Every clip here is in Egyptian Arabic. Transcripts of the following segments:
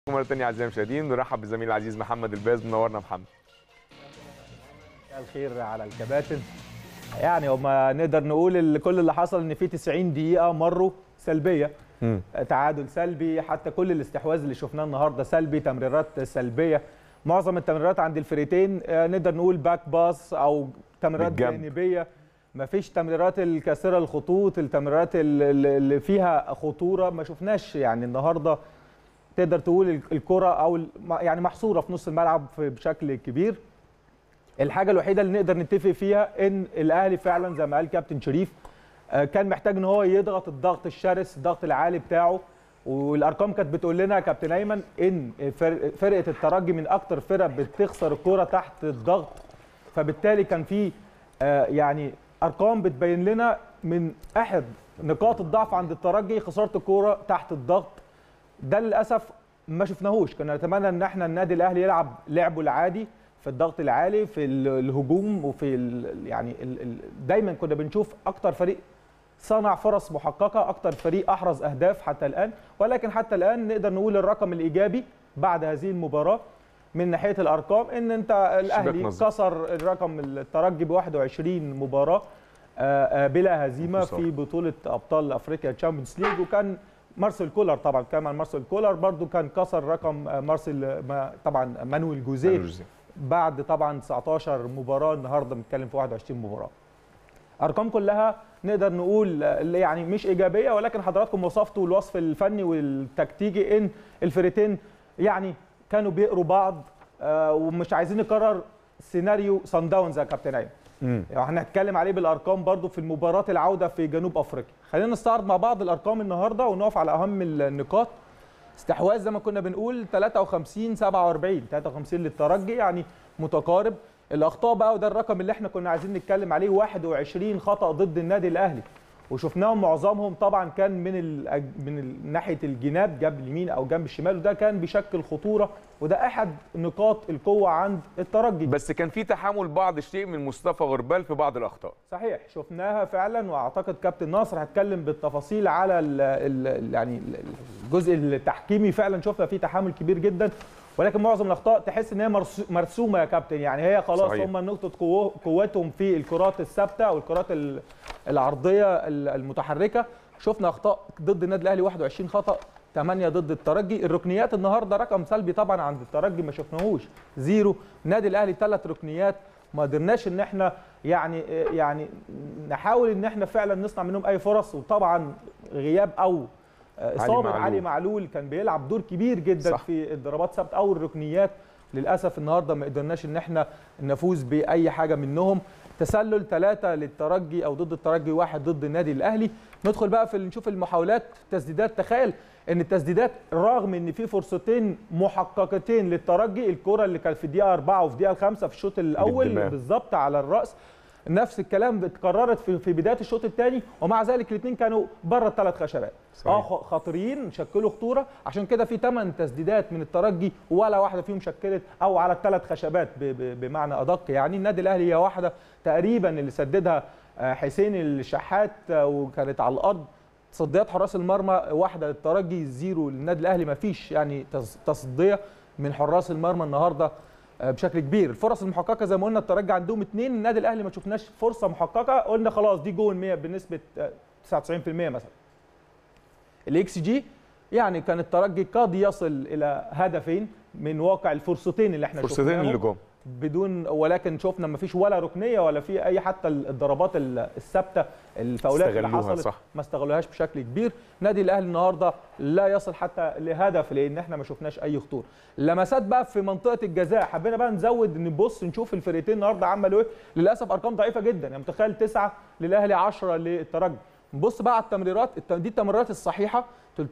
مره ثانيه اعزائي المشاهدين نرحب بالزميل العزيز محمد الباز منورنا محمد الخير على الكباتن يعني هما نقدر نقول ال- كل اللي حصل ان في 90 دقيقه مروا سلبيه مم. تعادل سلبي حتى كل الاستحواذ اللي شفناه النهارده سلبي تمريرات سلبيه معظم التمريرات عند الفريقين آه، نقدر نقول باك باس او تمريرات بالجنب. جانبيه ما فيش تمريرات الكاسره الخطوط التمريرات ال- ال- اللي فيها خطوره ما شفناش يعني النهارده تقدر تقول ال- الكره او ال- يعني محصوره في نص الملعب في- بشكل كبير الحاجه الوحيده اللي نقدر نتفق فيها ان الاهلي فعلا زي ما قال كابتن شريف آه، كان محتاج ان هو يضغط الضغط الشرس الضغط العالي بتاعه والارقام كانت بتقول لنا يا كابتن ايمن ان فرق- فرقه الترجي من اكتر فرق بتخسر الكره تحت الضغط فبالتالي كان في آه، يعني ارقام بتبين لنا من احد نقاط الضعف عند الترجي خساره الكوره تحت الضغط ده للاسف ما شفناهوش كنا نتمنى ان احنا النادي الاهلي يلعب لعبه العادي في الضغط العالي في ال- الهجوم وفي ال يعني ال ال دايما كنا بنشوف اكتر فريق صنع فرص محققه اكتر فريق احرز اهداف حتى الان ولكن حتى الان نقدر نقول الرقم الايجابي بعد هذه المباراه من ناحيه الارقام ان انت الاهلي نظر. كسر الرقم الترجي ب 21 مباراه آه، آه، بلا هزيمه انتصار. في بطوله ابطال افريقيا تشامبيونز ليج وكان مارسيل كولر طبعا كمان مارسيل كولر برضو كان كسر رقم آه، مارسيل ما- طبعا مانويل جوزيه جوزيه. بعد طبعا 19 مباراه النهارده بنتكلم في 21 مباراه ارقام كلها نقدر نقول آه، يعني مش ايجابيه ولكن حضراتكم وصفتوا الوصف الفني والتكتيكي ان الفريقين يعني كانوا بيقروا بعض آه، ومش عايزين نكرر سيناريو سان داونز يا كابتن ايمن مم. يعني احنا هنتكلم عليه بالارقام برضو في المباراه العوده في جنوب افريقيا خلينا نستعرض مع بعض الارقام النهارده ونقف على اهم النقاط استحواذ زي ما كنا بنقول 53 47 53 للترجي يعني متقارب الاخطاء بقى وده الرقم اللي احنا كنا عايزين نتكلم عليه 21 خطا ضد النادي الاهلي وشفناهم معظمهم طبعا كان من ال من ال- ناحيه الجناب جنب اليمين او جنب الشمال وده كان بيشكل خطوره وده احد نقاط القوه عند الترجي بس كان في تحامل بعض الشيء من مصطفى غربال في بعض الاخطاء صحيح شفناها فعلا واعتقد كابتن ناصر هتكلم بالتفاصيل على ال ال يعني ال- الجزء التحكيمي فعلا شفنا فيه تحامل كبير جدا ولكن معظم الاخطاء تحس ان هي مرسو- مرسومه يا كابتن يعني هي خلاص صحيح. هم نقطه قوه قوتهم في الكرات الثابته او الكرات ال- العرضيه ال- المتحركه شفنا اخطاء ضد النادي الاهلي 21 خطا 8 ضد الترجي الركنيات النهارده رقم سلبي طبعا عند الترجي ما شفناهوش زيرو النادي الاهلي ثلاث ركنيات ما قدرناش ان احنا يعني يعني نحاول ان احنا فعلا نصنع منهم اي فرص وطبعا غياب او اصابه معلول. علي معلول كان بيلعب دور كبير جدا صح. صح. في الضربات ثابته او الركنيات للاسف النهارده ما قدرناش ان احنا نفوز باي حاجه منهم تسلل ثلاثة للترجي او ضد الترجي واحد ضد النادي الاهلي ندخل بقى في نشوف المحاولات تسديدات تخيل ان التسديدات رغم ان في فرصتين محققتين للترجي الكره اللي كانت في الدقيقه 4 وفي الدقيقه 5 في الشوط الاول بالدماغ. بالظبط على الراس نفس الكلام اتكررت في في بدايه الشوط الثاني ومع ذلك الاثنين كانوا بره الثلاث خشبات صحيح. اه خ- خطيرين شكلوا خطوره عشان كده في ثمان تسديدات من الترجي ولا واحده فيهم شكلت او على الثلاث خشبات ب- ب- بمعنى ادق يعني النادي الاهلي هي واحده تقريبا اللي سددها آه، حسين الشحات آه، وكانت على الارض تصديات حراس المرمى واحده للترجي زيرو للنادي الاهلي ما فيش يعني تص- تصديه من حراس المرمى النهارده آه، بشكل كبير الفرص المحققه زي ما قلنا الترجي عندهم اثنين النادي الاهلي ما شفناش فرصه محققه قلنا خلاص دي جول 100 بنسبه آه، 99% مثلا الاكس جي يعني كان الترجي قد يصل الى هدفين من واقع الفرصتين اللي احنا فرصتين شفناهم اللي جم بدون ولكن شفنا ما فيش ولا ركنيه ولا في اي حتى الضربات ال- الثابته الفاولات اللي استغلوها، حصلت صح. ما استغلوهاش بشكل كبير نادي الاهلي النهارده لا يصل حتى لهدف لان احنا ما شفناش اي خطوره لمسات بقى في منطقه الجزاء حبينا بقى نزود نبص نشوف الفرقتين النهارده عملوا ايه للاسف ارقام ضعيفه جدا يعني متخيل 9 للاهلي 10 للترجي نبص بقى على التمريرات الت- دي التمريرات الصحيحه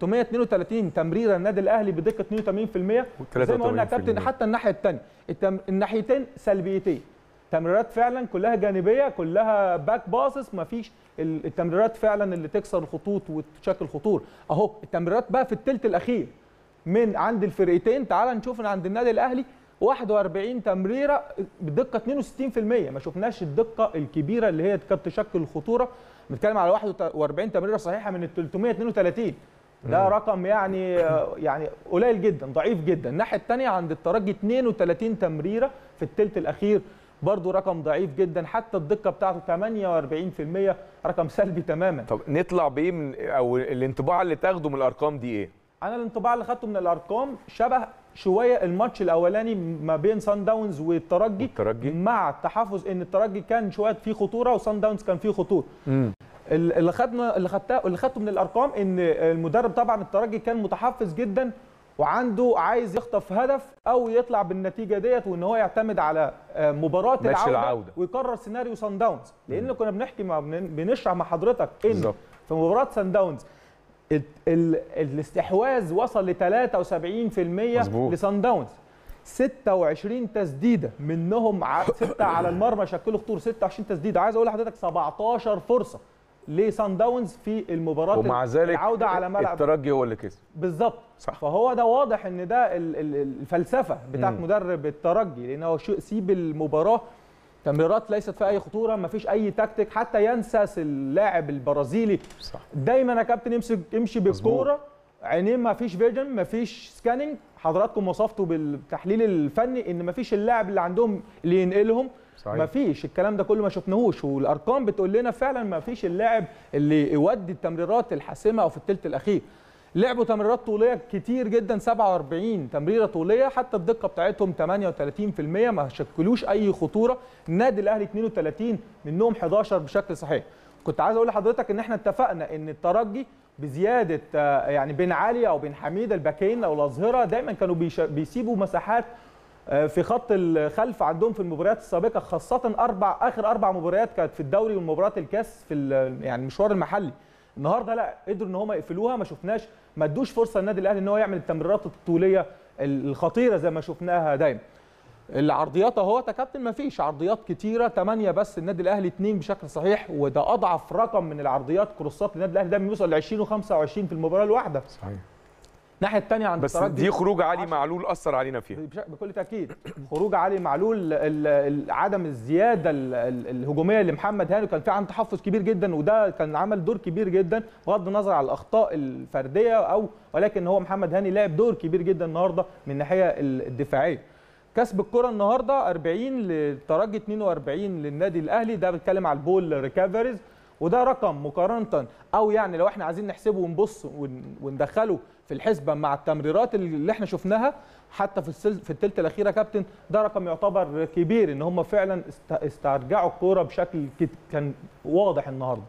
332 تمريره النادي الاهلي بدقه 82% زي ما قلنا يا كابتن 83%. حتى الناحيه الثانيه التم... الناحيتين سلبيتين تمريرات فعلا كلها جانبيه كلها باك باسس ما فيش ال- التمريرات فعلا اللي تكسر الخطوط وتشكل خطور اهو التمريرات بقى في الثلث الاخير من عند الفرقتين تعال نشوف عند النادي الاهلي 41 تمريره بدقه 62% ما شفناش الدقه الكبيره اللي هي كانت تشكل الخطوره بنتكلم على 41 تمريره صحيحه من ال 332 ده رقم يعني يعني قليل جدا ضعيف جدا الناحيه الثانيه عند الترجي 32 تمريره في الثلث الاخير برضو رقم ضعيف جدا حتى الدقه بتاعته 48% رقم سلبي تماما طب نطلع بايه من او الانطباع اللي تاخده من الارقام دي ايه انا الانطباع اللي خدته من الارقام شبه شويه الماتش الاولاني ما بين سان داونز والترجي والترجي. مع التحفظ ان الترجي كان شويه فيه خطوره وسان داونز كان فيه خطوره امم ال- اللي خدنا اللي خدته اللي خدته من الارقام ان المدرب طبعا الترجي كان متحفز جدا وعنده عايز يخطف هدف او يطلع بالنتيجه ديت وان هو يعتمد على آه، مباراه ماتش العوده, العودة. ويكرر سيناريو سان داونز لان كنا بنحكي مع بن- بنشرح مع حضرتك ان بالظبط. في مباراه سان داونز ال- ال- الاستحواذ وصل ل 73% مظبوط. لسان داونز 26 تسديده منهم 6 على المرمى شكلوا خطوره 26 تسديده عايز اقول لحضرتك 17 فرصه لسان داونز في المباراه ومع ذلك العوده على ملعب الترجي هو اللي كسب بالظبط صح. فهو ده واضح ان ده ال- ال- الفلسفه بتاعت مم. مدرب الترجي لان هو شو- سيب المباراه تمريرات ليست فيها اي خطوره مفيش اي تكتيك حتى ينسس اللاعب البرازيلي صح دايما يا كابتن يمسك يمشي بالكوره عينيه ما فيش فيجن ما فيش سكاننج حضراتكم وصفتوا بالتحليل الفني ان ما فيش اللاعب اللي عندهم اللي ينقلهم صحيح. ما فيش الكلام ده كله ما شفناهوش والارقام بتقول لنا فعلا ما فيش اللاعب اللي يودي التمريرات الحاسمه او في الثلث الاخير لعبوا تمريرات طوليه كتير جدا 47 تمريره طوليه حتى الدقه بتاعتهم 38% ما شكلوش اي خطوره النادي الاهلي 32 منهم 11 بشكل صحيح كنت عايز اقول لحضرتك ان احنا اتفقنا ان الترجي بزياده آه، يعني بين علي او بين حميد الباكين او الاظهره دايما كانوا بيش- بيسيبوا مساحات آه، في خط الخلف عندهم في المباريات السابقه خاصه اربع اخر اربع مباريات كانت في الدوري ومباريات الكاس في ال- يعني المشوار المحلي النهارده لا قدروا ان هم يقفلوها ما شفناش ما ادوش فرصه للنادي الاهلي ان هو يعمل التمريرات الطوليه الخطيره زي ما شفناها دايما العرضيات اهو يا كابتن ما فيش عرضيات كتيره 8 بس النادي الاهلي 2 بشكل صحيح وده اضعف رقم من العرضيات كروسات النادي الاهلي ده بيوصل ل 20 و25 في المباراه الواحده صحيح الناحيه الثانيه عند بس الترجي دي خروج علي عشرة. معلول اثر علينا فيها بش- بكل تاكيد خروج علي معلول ال- ال- عدم الزياده ال- ال- الهجوميه لمحمد هاني كان في عنده تحفظ كبير جدا وده كان عمل دور كبير جدا بغض النظر على الاخطاء الفرديه او ولكن هو محمد هاني لعب دور كبير جدا النهارده من الناحيه ال- الدفاعيه كسب الكره النهارده 40 للترجي 42 للنادي الاهلي ده بيتكلم على البول ريكفريز وده رقم مقارنه او يعني لو احنا عايزين نحسبه ونبص ون- وندخله في الحسبه مع التمريرات اللي احنا شفناها حتى في السل... في الثلث الاخير يا كابتن ده رقم يعتبر كبير ان هم فعلا است... استرجعوا الكوره بشكل كت... كان واضح النهارده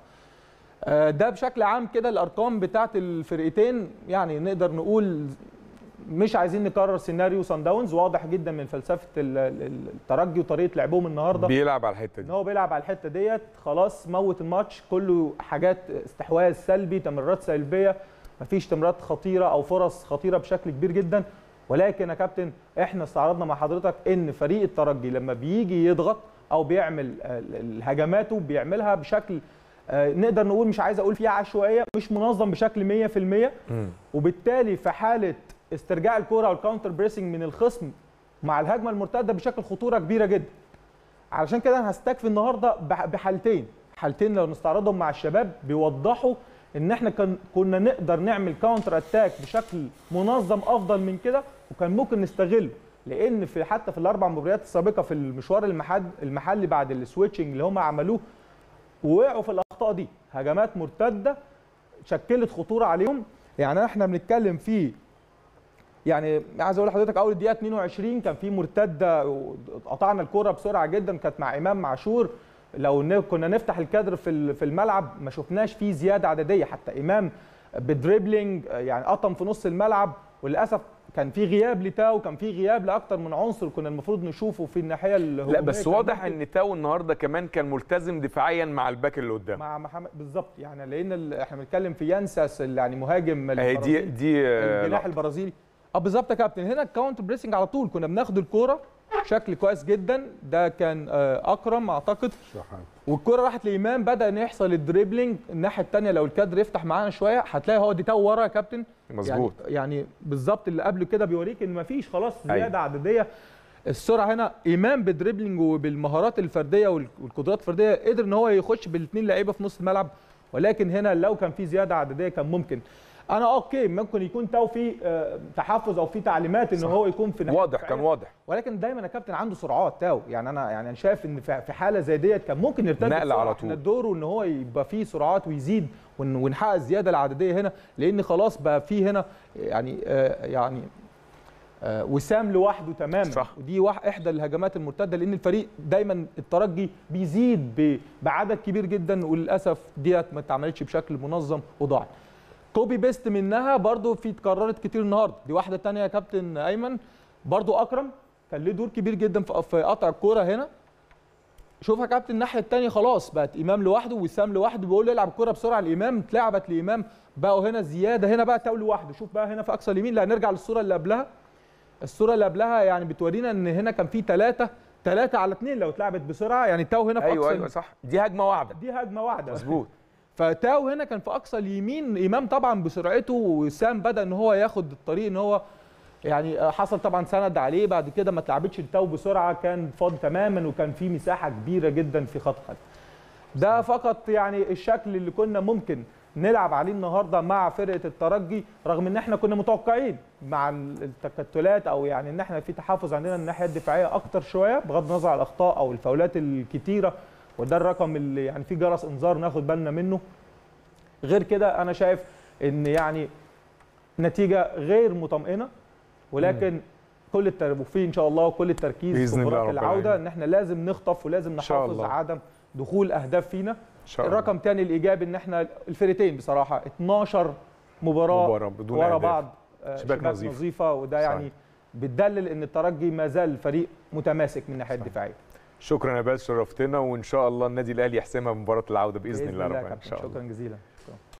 آه، ده بشكل عام كده الارقام بتاعت الفرقتين يعني نقدر نقول مش عايزين نكرر سيناريو سان داونز واضح جدا من فلسفه ال- ال- الترجي وطريقه لعبهم النهارده بيلعب على الحته ان دي هو بيلعب على الحته ديت خلاص موت الماتش كله حاجات استحواذ سلبي تمريرات سلبيه مفيش تمريرات خطيره او فرص خطيره بشكل كبير جدا ولكن يا كابتن احنا استعرضنا مع حضرتك ان فريق الترجي لما بيجي يضغط او بيعمل آه، الهجماته بيعملها بشكل آه، نقدر نقول مش عايز اقول فيها عشوائيه مش منظم بشكل 100% مم. وبالتالي في حاله استرجاع الكره او الكاونتر بريسنج من الخصم مع الهجمه المرتده بشكل خطوره كبيره جدا علشان كده انا هستكفي النهارده بح- بحالتين حالتين لو نستعرضهم مع الشباب بيوضحوا ان احنا كان كنا نقدر نعمل كاونتر اتاك بشكل منظم افضل من كده وكان ممكن نستغله لان في حتى في الاربع مباريات السابقه في المشوار المحل المحلي بعد السويتشنج اللي هم عملوه ووقعوا في الاخطاء دي هجمات مرتده شكلت خطوره عليهم يعني احنا بنتكلم في يعني عايز اقول لحضرتك اول دقيقه 22 كان في مرتده قطعنا الكره بسرعه جدا كانت مع امام معشور لو ن- كنا نفتح الكادر في ال- في الملعب ما شفناش فيه زياده عدديه حتى امام بدريبلينج يعني قطم في نص الملعب وللاسف كان في غياب لتاو كان في غياب لاكتر من عنصر كنا المفروض نشوفه في الناحيه الهجوميه لا بس كان واضح ممكن- ان تاو النهارده كمان كان ملتزم دفاعيا مع الباك اللي قدام مع محمد بالظبط يعني لان ال- احنا بنتكلم في ينسس اللي يعني مهاجم اهي دي البرازيلي. دي آه، الجناح لقطة. البرازيلي اه بالظبط يا كابتن هنا الكاونتر بريسنج على طول كنا بناخد الكوره بشكل كويس جدا ده كان آه، اكرم اعتقد والكوره راحت لامام بدا ان يحصل الدريبلينج الناحيه الثانيه لو الكادر يفتح معانا شويه هتلاقي هو دي تو ورا يا كابتن مظبوط يعني, يعني بالظبط اللي قبله كده بيوريك ان مفيش خلاص أيوة. زياده عدديه السرعه هنا امام بدريبلينج وبالمهارات الفرديه وال- والقدرات الفرديه قدر ان هو يخش بالاثنين لعيبه في نص الملعب ولكن هنا لو كان في زياده عدديه كان ممكن انا اوكي ممكن يكون تو في آه، تحفظ او في تعليمات ان صح. هو يكون في ناحية واضح دفاعية. كان واضح ولكن دايما يا كابتن عنده سرعات تاو يعني انا يعني انا شايف ان في في حاله زي ديت كان ممكن يرتد نقلة بسرعة. على طول. احنا دوره ان هو يبقى فيه سرعات ويزيد ون- ونحقق الزياده العدديه هنا لان خلاص بقى فيه هنا يعني آه يعني آه وسام لوحده تماما صح. ودي واحد احدى الهجمات المرتده لان الفريق دايما الترجي بيزيد ب- بعدد كبير جدا وللاسف ديت ما اتعملتش بشكل منظم وضاعت كوبي بيست منها برضو في اتكررت كتير النهارده دي واحده تانية يا كابتن ايمن برضو اكرم كان ليه دور كبير جدا في في قطع الكوره هنا شوف يا كابتن الناحيه الثانيه خلاص بقت امام لوحده وسام لوحده بيقول له العب الكوره بسرعه الامام اتلعبت لامام بقوا هنا زياده هنا بقى تاو لوحده شوف بقى هنا في اقصى اليمين لا نرجع للصوره اللي قبلها الصوره اللي قبلها يعني بتورينا ان هنا كان في ثلاثه ثلاثه على اثنين لو اتلعبت بسرعه يعني تاو هنا في ايوه اقصى ايوه صح دي هجمه واحده دي هجمه واحده مظبوط فتاو هنا كان في اقصى اليمين امام طبعا بسرعته وسام بدا ان هو ياخد الطريق ان هو يعني حصل طبعا سند عليه بعد كده ما اتلعبتش التاو بسرعه كان فاضي تماما وكان في مساحه كبيره جدا في خط خلف ده فقط يعني الشكل اللي كنا ممكن نلعب عليه النهارده مع فرقه الترجي رغم ان احنا كنا متوقعين مع التكتلات او يعني ان احنا في تحفظ عندنا الناحيه الدفاعيه اكتر شويه بغض النظر عن الاخطاء او الفاولات الكتيره وده الرقم اللي يعني في جرس انذار ناخد بالنا منه غير كده انا شايف ان يعني نتيجه غير مطمئنه ولكن كل التر... وفي ان شاء الله كل التركيز بإذن في الله مباراه رب العوده العالمين. ان احنا لازم نخطف ولازم شاء نحافظ الله. عدم دخول اهداف فينا ان شاء الله الرقم تاني الايجابي ان احنا الفرقتين بصراحه 12 مباراه, مباراة بدون ورا أهداف. بعض آه، شباك شباك نظيفة. نظيفه وده صحيح. يعني بتدلل ان الترجي ما زال فريق متماسك من الناحيه الدفاعيه شكرا يا باسل شرفتنا وان شاء الله النادي الاهلي يحسمها بمباراه العوده باذن, الله يا رب كابتن. ان شاء الله شكرا جزيلا شكرا.